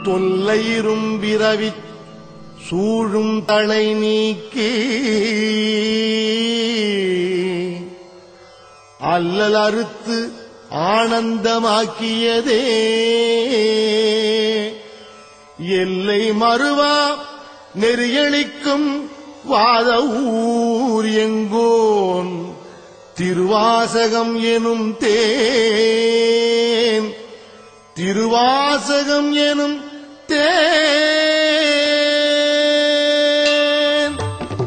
தொல்லையிரும் விரவி சூழும் தலை நீக்கி அல்லல் அறுத்து ஆனந்தமாக்கியதே எல்லை மறுவா நெறியளிக்கும் வாத ஊர் எங்கோன் திருவாசகம் எனும் தேன் திருவாசகம் எனும் தேன்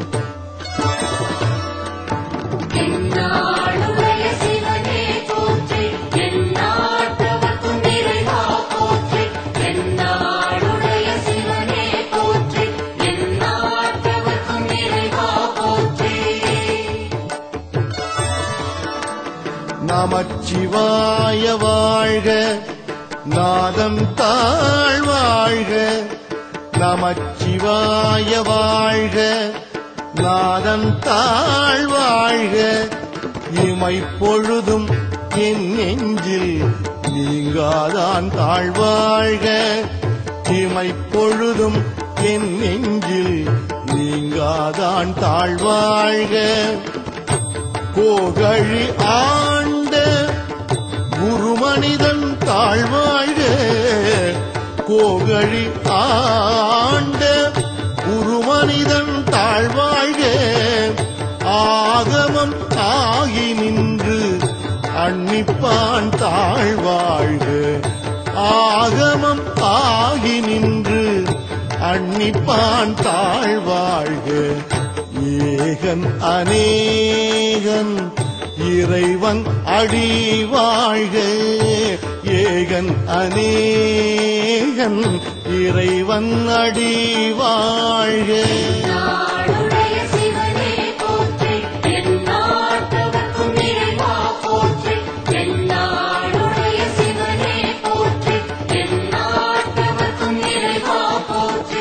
எந்நாளுடைய சிவனே போற்றி எந்நாட்டவர்க்கும் இறைவா போற்றி எந்நாளுடைய சிவனே போற்றி எந்நாட்டவர்க்கும் இறைவா போற்றி நமச்சிவாய வாழ்க நாதம் தாழ் வாழ்க நமச்சிவாய வாழ்க நாதம் தாழ் வாழ்க இமைப்பொழுதும் என் நெஞ்சில் நீங்காதான் தாழ்வாழ்க இமைப்பொழுதும் என் நெஞ்சில் நீங்காதான் தாழ்வாழ்க கோகழி ஆண்ட குருமனிதன் தாழ்வாழ்க கோகழி ஆண்ட குருமனிதன் தாழ்வாழ்க ஆகமம் ஆகி நின்று அன்னிப்பான் தாழ்வாழ்க ஆகமம் ஆகி நின்று அன்னிப்பான் தாழ்வாழ்க ஏகன் அநேகன் இறைவன் அடி வாழ்க ஏகன் அநேகன் இறைவன் அடி வாழ்க நாளுடைய சிவனே போற்றி எந்நாட்டவர்க்கும் இறைவா போற்றி எந்நாளுடைய சிவனே போற்றி எந்நாட்டவர்க்கும் இறைவா போற்றி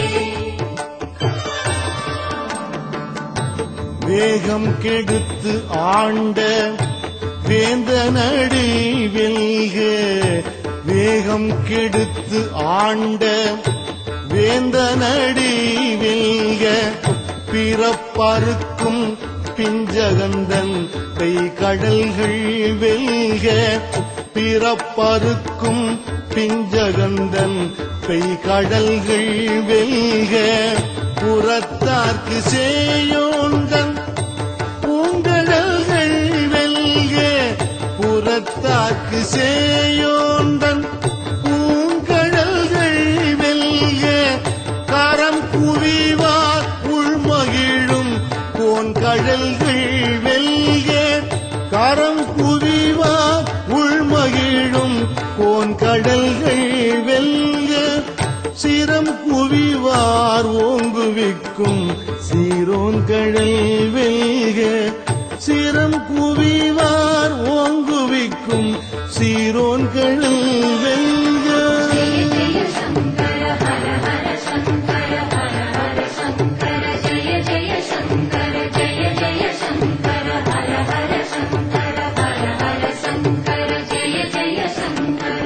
வேகம் கெடுத்து ஆண்ட வேந்தனடி வெல்க வேகம் கெடுத்து ஆண்ட வேந்தனடி வெல்க பிறப்பறுக்கும் பிஞ்சகந்தன் பெய் கடல்கள் வெல்க பிறப்பறுக்கும் பிஞ்சகந்தன் பெய் கடல்கள் வெல்க புறத்தார்க்கு சேயோந்தன் பூங்கடல்கள் வெல்க புறத்தார்க்கு சேயோந்தன் பூங்கடல்கள் வெல்க கரம் குவிவார் உள்மகிழும் கோன் கடல்கள் வெல்க கரம் குவிவார் உள்மகிழும் கோன் கடல்கள் வெல்க சிரம் குவிவார் ஓங்குவிக்கும் சீரோன் கடல் வெல்க சிரம் குவிவார் ஓங்குவிக்கும் சீரோன் கடல் வெல்க ஜெய சங்கர ஹர ஹர சங்கர ஹர ஹர சங்கர ஜெய ஜெய சங்கர ஜெய ஜெய சங்கர ஹர ஹர சங்கர ஹர ஹர சங்கர ஜெய ஜெய சங்கர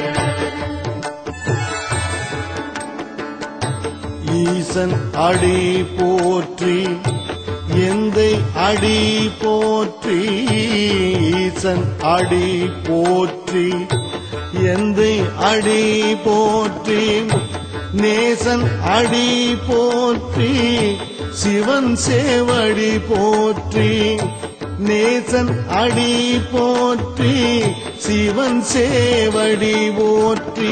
ஈசன் அடி போற்றி எந்தை அடி போற்றி ஈசன் அடி போற்றி எந்தை அடி போற்றி நேசன் அடி போற்றி சிவன் சேவடி போற்றி நேசன் அடி போற்றி சிவன் சேவடி போற்றி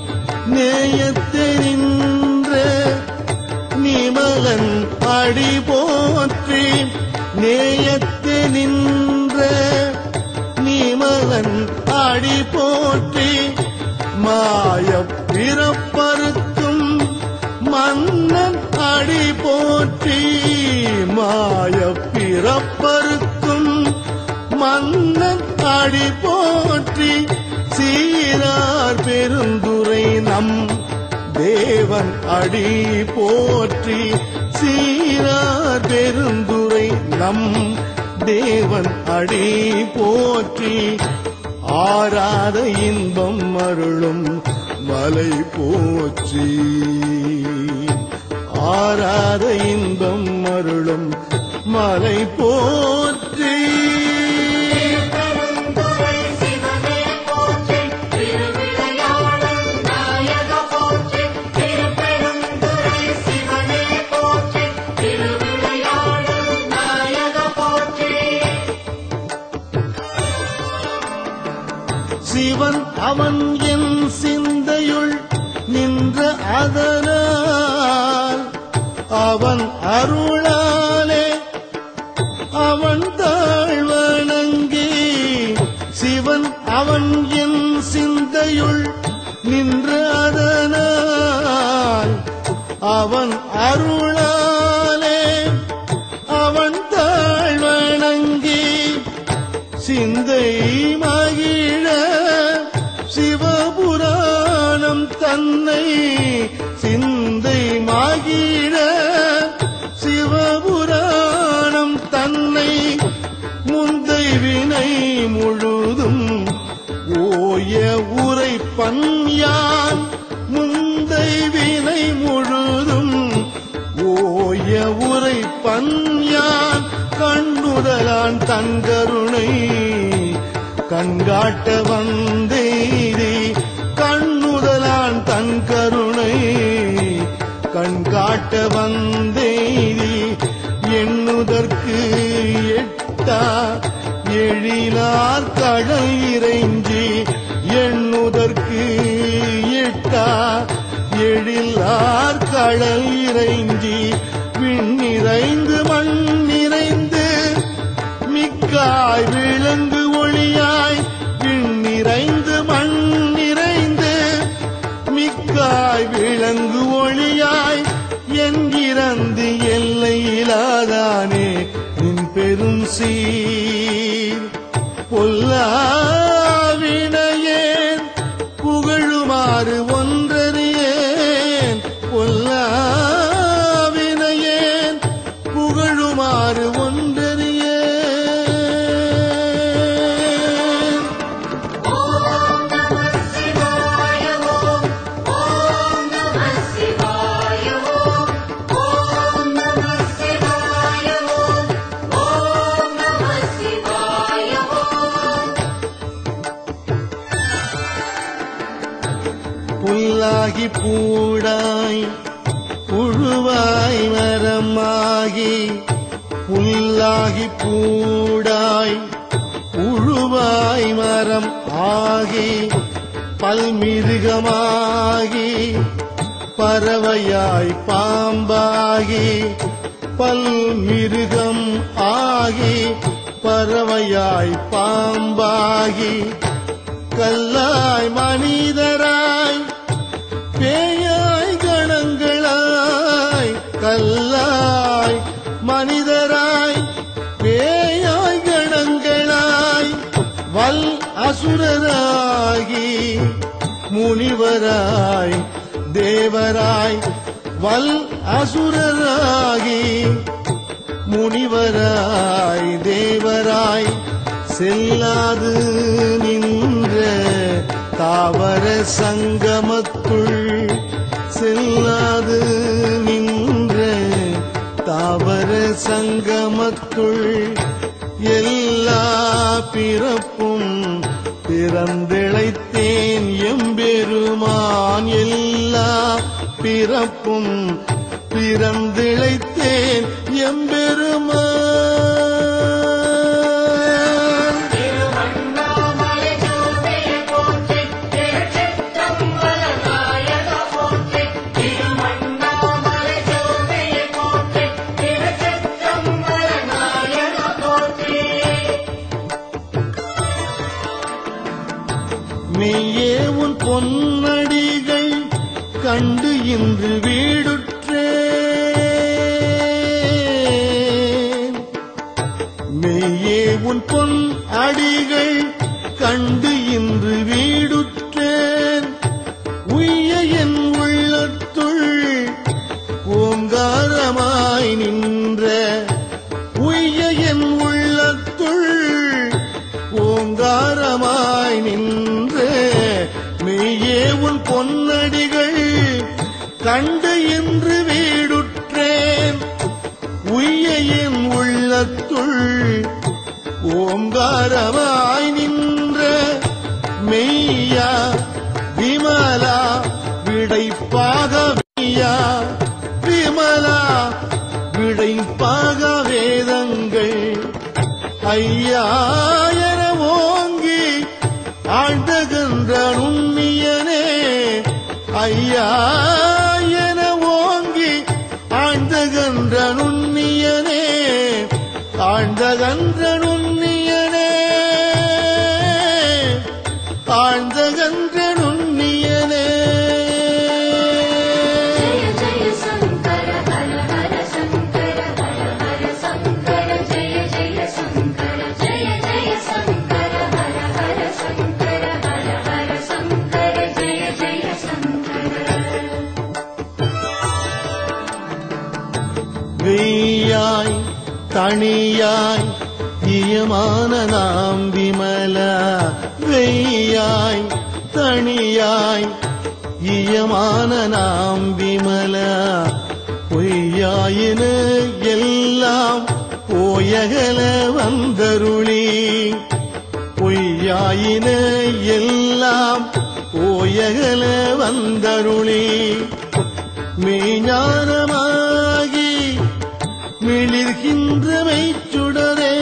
நேயத்தெரின்ற நிமலன் அடி போற்றி நேயத்து நின்ற நிமலன் அடி போற்றி மாய பிறப்பறுக்கும் மன்னன் அடி போற்றி மாய பிறப்பறுக்கும் மன்னன் அடி போற்றி சீரார் பெருந்துரை நம் தேவன் அடி போற்றி சீரார் பெருந்துரை நம் தேவன் அடி போற்றி ஆராத இன்பம் அருளும் மலை போற்றி ஆராத இன்பம் அருளும் மலை போற்றி பெருந்துறை சிவனே போற்றி திருவிளையாடல் நாயக போற்றி திருப்பெருந்துறை சிவனே போற்றி திருவிளையாடல் நாயக போற்றி சிவன் அவன் என் சிந்தையுள் நின்ற அதனால் அவன் அருளாலே அவன் தாழ்வணங்கி சிவன் அவன் என் சிந்தையுள் நின்ற அதனால் அவன் அருளாலே அவன் தாழ்வணங்கி சிந்தை மகிழ சிவபுராணம் தன்னை சிந்தை மகிழ சிவபுராணம் தன்னை முந்தை வினை முழுதும் ஓய உரைப்பன் யான் முந்தை வினை முழுதும் ஓய உரைப்பன் யான் கண்ணுதலான் தன் கருணை கண்காட்ட வந்தேதி கண்ணுதலான் தன் கருணை கண்காட்ட வந்தேதி எண்ணுதற்கு எட்டா எழிலார் கடல் இறைஞ்சி எண்ணுதற்கு எட்டா எழிலார் கடல் இறைஞ்சி விண்ணிறைந்து மண் நிறைந்து மிக்காய் விளங்கு ஒளியாய் விண்ணிறைந்து மண் நிறைந்து மிக்காய் விளங்கு ஒளியாய் என்கிறந்து எல்லையிலாதானே நின் பெரும் சீர் பொல்லாவினையேன் புகழுமாறு ஒன்றறியேன் பொல்லாவினையேன் புகழுமாறு ஒன்றறியேன் ஓம் நம சிவாய ஓம் ஓம் நம சிவாய ஓம் ஓம் நம சிவாய ஓம் ஓம் நம சிவாய ஓம் புல்லாகி பூடாய் புழுவாய் மரமாகி புல்லாகி பூடாய் புழுவாய் மரம் ஆகி பல்மிருகமாகி பறவையாய் பாம்பாகி பல்மிருகம் ஆகி பறவையாய் பாம்பாகி கல்லாய் மனிதராய் பேயாய் கணங்களாய் கல்லாய் மனிதராய் பேயாய் கணங்களாய் வல் அசுரராகி முனிவராய் தேவராய் வல் அசுரராகி முனிவராய் தேவராய் செல்லாது நின்ற தாவர சங்கமத்துள் செல்லாது நின்ற தாவர சங்கமத்துள் எல்லா பிறப்பும் பிறந்திழைத்தேன் எம்பெருமான் எல்லா பிறப்பும் பிறந்திழைத்தேன் எம்பெருமான் திருவண்ணாமலை ஜோதிய போற்றி திருச்சிற்றம்பல நாயக போற்றி திருவண்ணாமலை ஜோதிய போற்றி திருச்சிற்றம்பல நாயக போற்றி மெய்யே உன் பொன்னடிகள் கண்டு இன்று வீடுற்றேன் மெய்யே உன் பொன் அடிகள் கண்டு இன்று வீடுற்றேன் உய்ய என் உள்ளத்துள் ஓங்காரமாய் நின்ற உய்ய என் உள்ளத்துள் ஓங்காரமாய் மெய்யே உன் பொன்னடிகள் கண்டு இன்று வீடுற்றேன் உய்ய என் உள்ளத்துள் ஓங்காரமாய் நின்ற மெய்யா விமலா விடைப்பாக மெய்யா விமலா விடைப்பாக வேதங்கள் ஐயா என ஓங்கி ஆழ்ந்தகன்ற நுண்ணியனே ஐயா என ஓங்கி ஆழ்ந்தகன்ற நுண்ணியனே ஆழ்ந்தகன்ற நுண்ணியனே ஆழ்ந்தகன்ற நுண்ணியனே जय जय शङ्कर हर हर शङ्कर हर हर शङ्कर जय जय शङ्कर जय जय शङ्कर हर हर शङ्कर हर हर शङ्कर जय जय शङ्कर வெய்யாய் தனியாய் இயமான நாம் விமல வெய்யாய் தனியாய் இயமான நாம் விமல பொய்யாயின எல்லாம் போயகல வந்தருளி பொய்யாயின எல்லாம் போயகல வந்தருளி மெய்ஞானமாகி மிளிர்கின்ற மெய்ச்சுடரே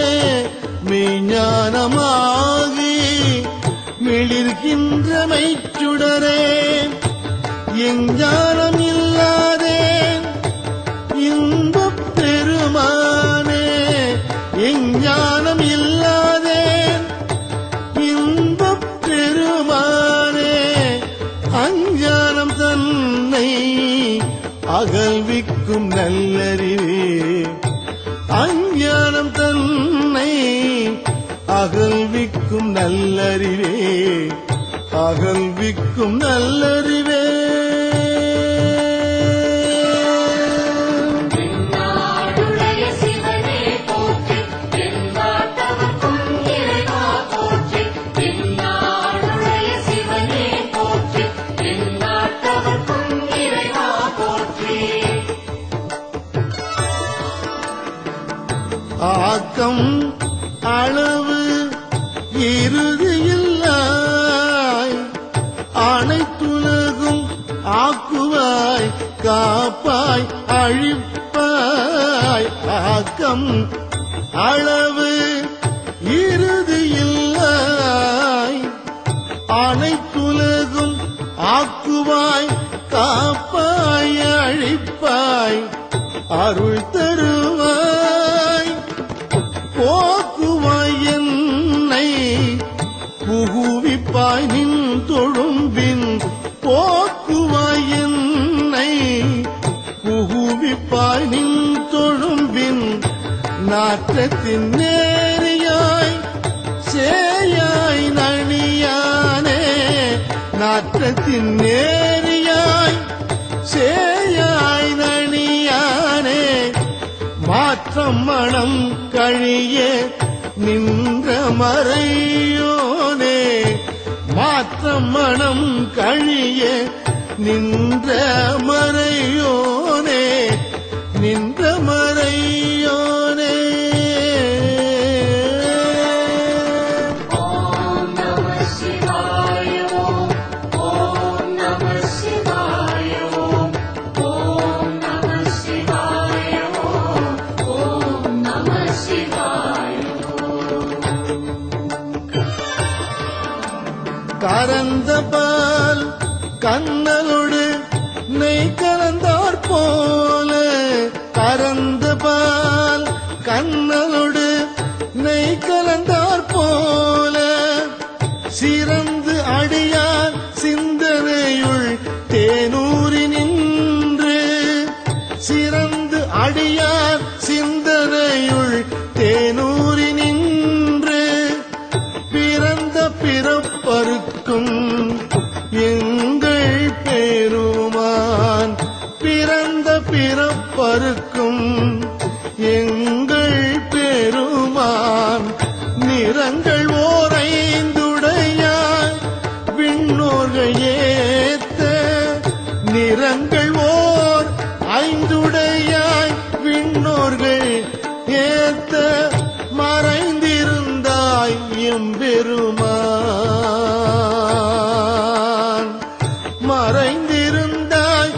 மெய்ஞானமாகி மிளிர்கின்ற மெய்ச்சுடரே எஞ்ஞானம் இல்லாதேன் இன்பப் பெருமானே எஞ்ஞானம் இல்லாதேன் இன்பப் பெருமானே அஞ்ஞானம் தன்னை அகல்விக்கும் நல்லறிவே அஞ்ஞானம் தன்னை அகல்விக்கும் நல்லறிவே அகல்விக்கும் நல்லறிவே நாடுடைய சிவனே போற்றி எந்நாட்டவர்க்கும் இறைவா போற்றி எந்நாடுடைய சிவனே போற்றி எந்நாட்டவர்க்கும் இறைவா போற்றி ஆக்கம் அளவு இறுதியில்லாய் அனைத்துலகும் ஆக்குவாய் காப்பாய் அழிப்பாய் ஆக்கம் அளவு இறுதியில்லாய் அனைத்துலகும் ஆக்குவாய் காப்பாய் அழிப்பாய் அருள் தருவாய் போக்குவாய் என்னை புகுவிப்பாய் நின் தொழும்பின் போக்குவாய் என்னை புகுவிப்பாய் நின் தொழும்பின் நாற்றத்தின் நேரியாய் சேயாய் நணியானே நாற்றத்தின் நேரியாய் சேயாய் நணியானே மாற்றம் மனம் கழிய நின்ற மறையோனே மாற்றம் மனம் கழிய நின்ற மறையோனே நின்ற மறையோனே ॐ नमः शिवाय ॐ नमः शिवाय ॐ नमः शिवाय ॐ नमः शिवाय கரந்த பால் கண்ணலோடு நெய் கலந்தார் போல கரந்த பால் கண்ணலோடு நெய் கலந்தார் போல சிறந்து அடியார் சிந்தனையுள் தேனூரி நின்று சிறந்து அடியார் சிந்தனையுள் தேனூரி நின்று பிறந்த பிறப்பருக்கும் எங்கள் பெருமான் பிறந்த பிறப்பருக்கும் எங்கள் பெருமான் நிறங்கள் ஓரைந்துடையாய் விண்ணு விண்ணோர்கள் ஏத்த நிறங்கள் ஓர் ஐந்துடையாய் விண்ணோர்கள் ஏத்த மறைந்திருந்தாய் எம்பெருமான் மறைந்திருந்தாய்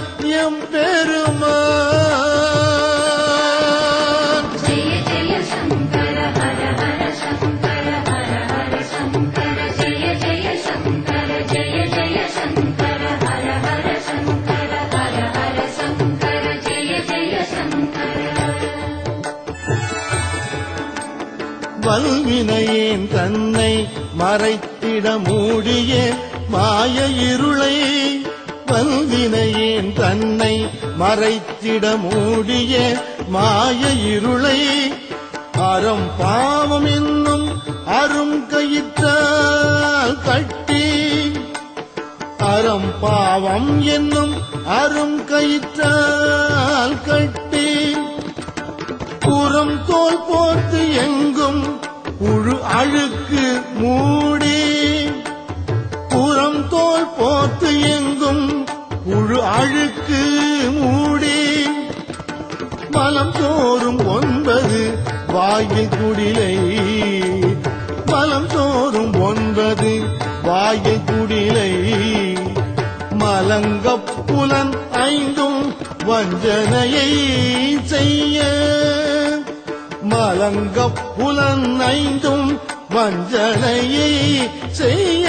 எம்பெருமான் जय जय शङ्कर हर हर शङ्कर हर हर शङ्कर जय जय शङ्कर जय जय शङ्कर हर हर शङ्कर हर हर शङ्कर जय जय शङ्कर வல்வினையேன் தன்னை மறைத்திட மூடிய மாய இருளை வல்வினையேன் தன்னை மறைத்திட மூடிய மாய இருளை அறம் பாவம் என்னும் அரும் கயிற்றால் கட்டி அறம் பாவம் என்னும் அரும் கயிற்றால் கட்டி புறம் தோல் போர்த்து எங்கும் புழு அழுக்கு மூடி புறம் தோல் போர்த்து எங்கும் புழு அழுக்கு மூடி மலம் தோறும் ஒன்பது வாயில் குடிலை மலம் தோறும் ஒன்பது வாயில் குடிலை மலங்கப் புலன் ஐந்தும் வஞ்சனையை செய்ய மலங்கப் புலன் ஐந்தும் வஞ்சனையை செய்ய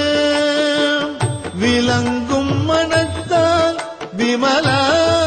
விளங்கும் மனத்தால் விமலா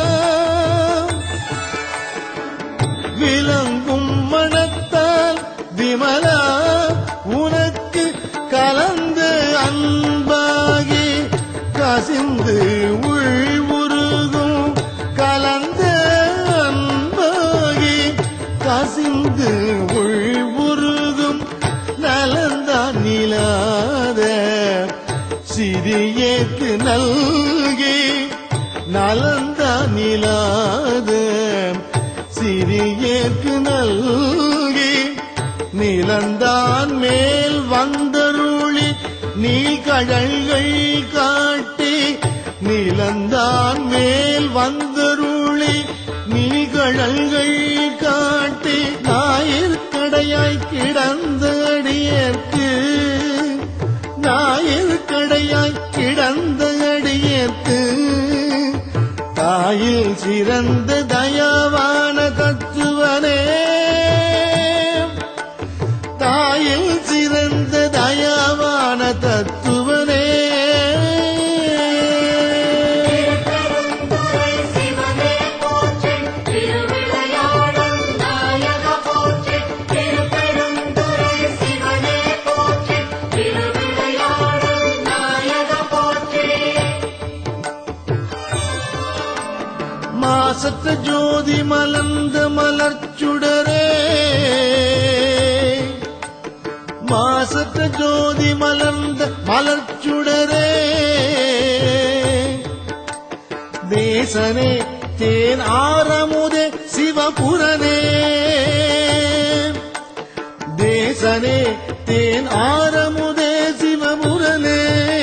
விளங்கும் மனத்தால் விமலா உனக்கு கலந்து அன்பாகி கசிந்து உள் உருகும் கலந்த அன்பாகி கசிந்து உள் உருகும் நலந்தான் நிலாத சிறியேக்கு நல்கி நலந்தா நிலாத சிறியேற்கு நல்கி நிலந்தான் மேல் வந்தருளி நீழ்கடல்கள் காட்டி நிலந்தான் மேல் வந்தருளி நீழ்கடல்கள் காட்டி ஞாயிற்கடையாய் கிடந்த அடியேற்கு ஞாயிற்கடையாய் கிடந்த அடியேற்கு தாயில் சிறந்த தயவான தத்துவனே தாயில் சிறந்த தயவான தத்துவனே திருப்பெருந்துறை சிவனே போற்றி திருவிளையாடல் நாயக போற்றி திருப்பெருந்துறை சிவனே போற்றி திருவிளையாடல் நாயக போற்றி மாசற்ற ஜோதி மலர்ந்த மலர்ச்சுடரே மாசற்ற ஜோதி மலர்ந்த மலர்ச்சுடரே தேசனே தேன் ஆரமுதே சிவபுரனே தேசனே தேன் ஆரமுதே சிவபுரனே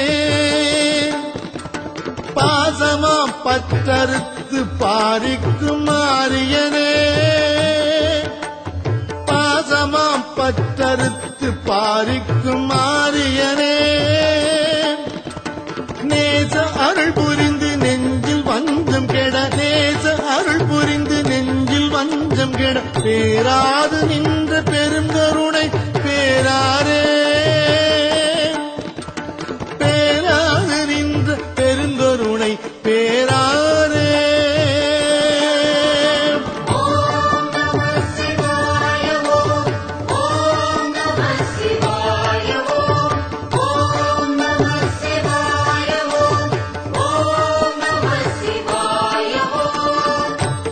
பாசமாம் பற்றறுத்து பாரிக்கும் மாரியனே பாசமாம் பற்றறுத்து பாரிக்கும் மாரியனே நேச அருள் புரிந்து நெஞ்சில் வஞ்சம் கெட நேச அருள் புரிந்து நெஞ்சில் வஞ்சம் கெட பேராது நின்ற பெருங்கருணை பேராரே பேராது நின்ற பெருங்கருணை பேராரே ஓம் நம சிவாய ஓம் ஓம் நம சிவாய ஓம் ஓம் நம சிவாய ஓம் ஓம் நம சிவாய ஓம்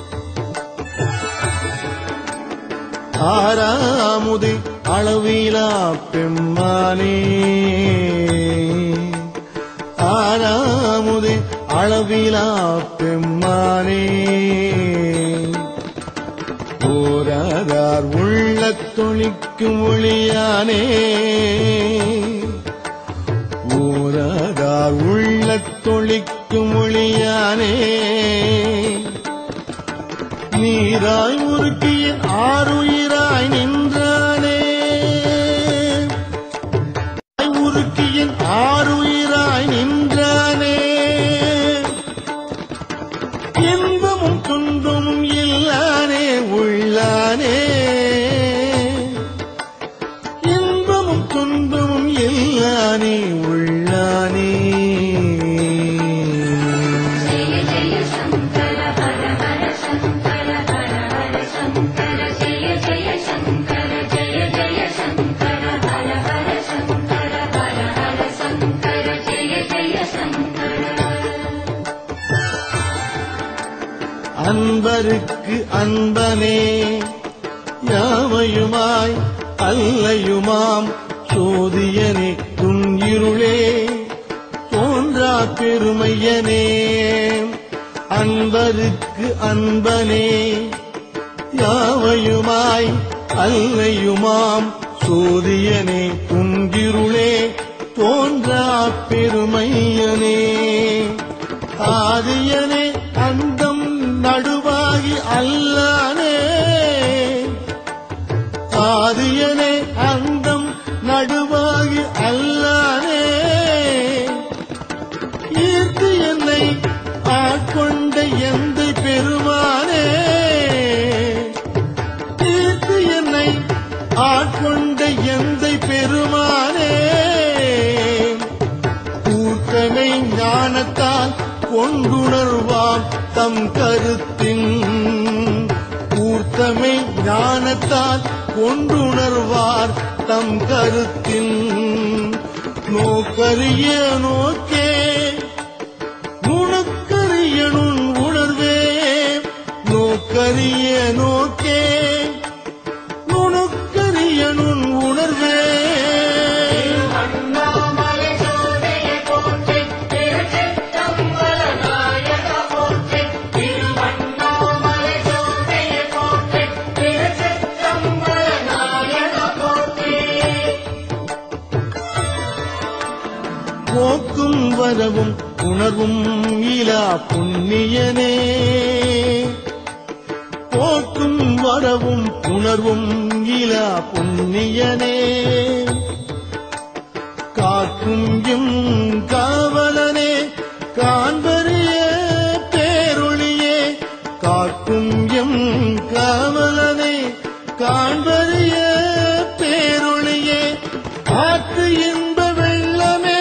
ஆறாமுது அளவிலா பெம்மானே ஆறாமுது அளவிலா பெம்மானே போராதார் உள்ள தொழிக்கும் ஒளியானே ஓராதார் தொழிக்கும் ஒளியானே நீராய் உருக்கிய ஆறுயிராய் நின்றானே உருக்கியின் ஆறுயிராய் நின்றானே இன்பமும் துன்பமும் இல்லானே உள்ளானே இன்பமும் துன்பமும் இல்லானே உள்ளானே जय जय शङ्कर हर हर शङ्कर हर हर शङ्कर जय जय शङ्कर जय जय शङ्कर हर हर शङ्कर हर हर शङ्कर जय जय शङ्कर அன்பருக்கு அன்பனே யாவையுமாய் அல்லையுமாம் சோதியனே துன்யிருளே தோன்றா பெருமையனே அன்பருக்கு அன்பனே யாவையுமாய் அல்லையுமாம் சோதியனே துன்கிருளே தோன்றா பெருமையனே ஆதியனே அந்தம் நடுவாகி அல்லானே ஆதியனே அந்தம் நடுவாகி அல்லானே ஈர்த்து என்னை ஆட்கொண்ட எந்த பெருமானே ஈர்த்து என்னை ஆட்கொண்ட எந்த பெருமானே கூர்த்தனை ஞானத்தால் கொண்டுணர்வாம் தம் கருத்தின் கூர்த்தமை ஞானத்தால் கொண்டுணர்வார் தம் கருத்தின் நோக்கரிய நோக்கே நுணுக்கரியனும் உணர்வே நோக்கரிய நோக்கே நுணுக்கரியனும் உணர்வே போக்கும் வரவும் உணர்வும் இலா புண்ணியனே போக்கும் வரவும் உணர்வும் இலா புண்ணியனே காக்கும் எம் காவலனே காண்பறிய பேரொளியே காக்கும் எம் காவலனே காண்பறிய பேரொளியே ஆற்று இன்ப வெள்ளமே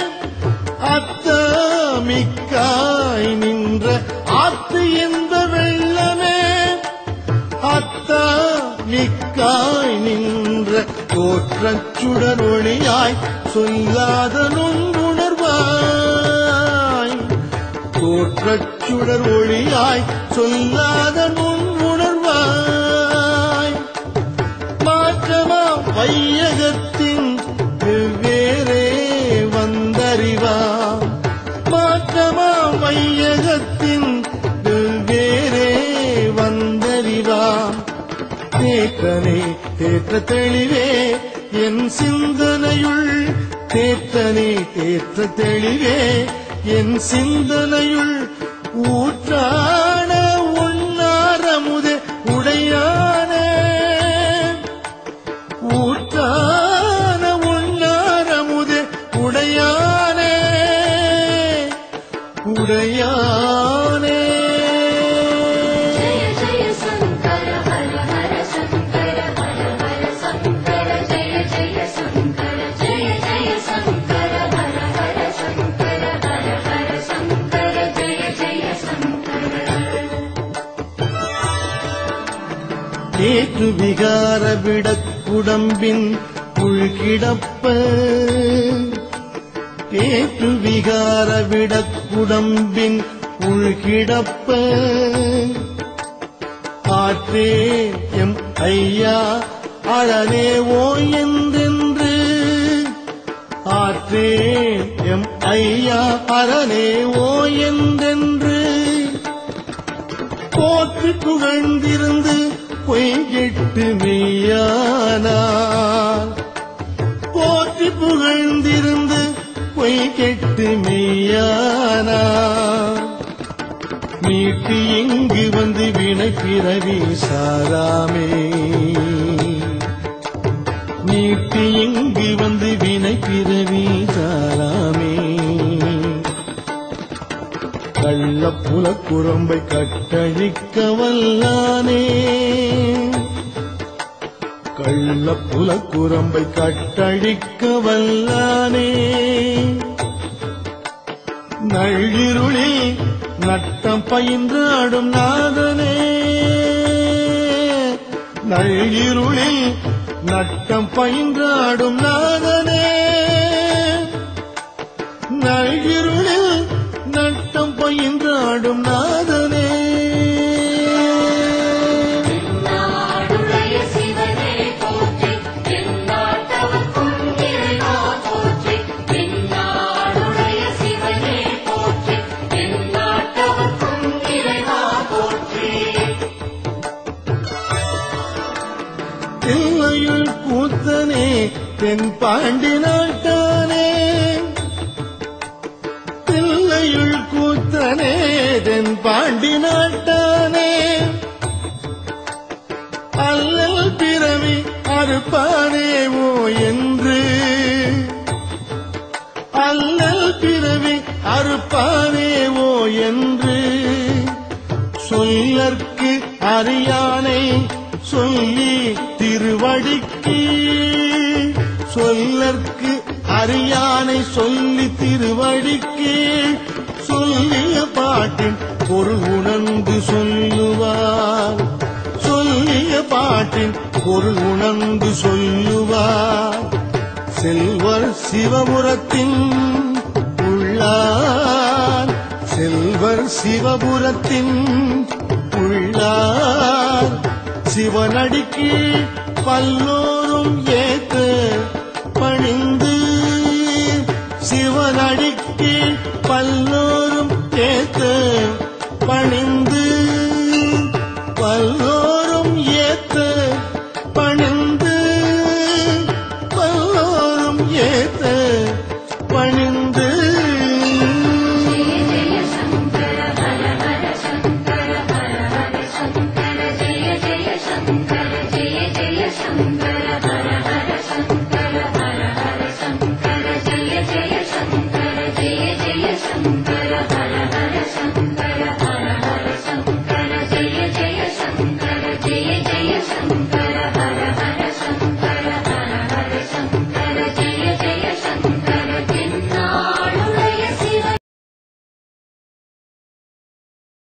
அத்தமிக்காய் நின்ற ஆத்து இன்ப வெள்ளமே அத்தா மிக்காய் நின்ற தோற்றச் சுடரொளியாய் சொல்லாத நுண்ணுணர்வாய் தோற்றச் சுடர் ஒளியாய் சொல்லாத நுண்ணுணர்வாய் மாற்றமா வையகத்தின் வெவ்வேறே வந்தறிவாம் மாற்றமா வையகத்தின் வெவ்வேறே வந்தறிவாம் தேற்றனே தேற்ற தெளிவே என் சிந்தனையுள் தேற்றனே தேற்ற தெளிவே என் சிந்தனையுள் ஊற்றான உண்ணாரமுதே உடையானே ஊற்றான உண்ணாரமுதே உடையானே உடையானே जय जय शङ्कर हर हर शङ्कर हर हर शङ्कर जय जय शङ्कर जय जय शङ्कर हर हर शङ्कर हर हर शङ्कर जय जय शङ्कर ஏற்று விகார விடக்குடம்பின் உள்கிடப்ப ஏற்று விகார விடக்குடம்பின் உள்கிடப்ப ஆற்றே எம் ஐயா அழனே ஓ என்றென்று ஆற்றே எம் ஐயா அரணே ஓ என்றென்று போற்றி புகழ்ந்திருந்து பொய்கெட்டு மெய்யானார் போற்றி புகழ்ந்திருந்து பொய்கெட்டு மெய்யானார் மீட்டு இங்கு வந்து வினை பிறவி சாராமே மீட்டு இங்கு வந்து வினை பிறவி சாராமே கள்ள புலக்குரம்பை கட்டழிக்க வல்லானே கள்ள புலக்குரம்பை கட்டழிக்க வல்லானே நள்ளிருளில் நட்டம் பயின்றாடும் நாதனே நள்ளிருளில் நட்டம் பயின்றாடும் நாதனே நள்ளிருளில் நட்டம் பயின்றாடும் நாதனே நாடுடைய சிவனே போற்றி எந்நாட்டவர்க்கும் இறைவா போற்றி எந்நாடுடைய சிவனே போற்றி எந்நாட்டவர்க்கும் இறைவா போற்றி தில்லையுள் கூத்தனே தென் பாண்டி நாட்டானே தில்லையுள் கூத்தனே தென் பாண்டி நாட்டானே அல்லல் பிறவி அறுப்பானேவோ என்று அல்லல் பிறவி அறுப்பானேவோ என்று சொல்லற்கு அறியானை சொல்லி திருவடிக்கு சொல்லற்கு அறியானை சொல்லி திருவடிக்கு சொல்லிய பாட்டின் பொருள் உணர்ந்து சொல்லுவார் சொல்லிய பாட்டின் பொருள் உணர்ந்து சொல்லுவார் செல்வர் சிவபுரத்தின் உள்ளார் செல்வர் சிவபுரத்தின் உள்ளார் சிவனடிக்கு பல்லோரும் ஏத்த பணிந்து சிவனடிக்கு பல்லோரும் ஏத்த பணிந்து பல்லோரும் ஏத்த பணிந்து பல்லோரும் ஏத்த பணிந்து ஜெய ஜெய சங்கர ஹர ஹர சங்கர ஹர ஹர சங்கர ஜெய ஜெய சங்கர ஜெய ஜெய சங்கர ஹர ஹர சங்கர ஹர ஹர சங்கர ஜெய ஜெய சங்கர ஜெய ஜெய சங்கர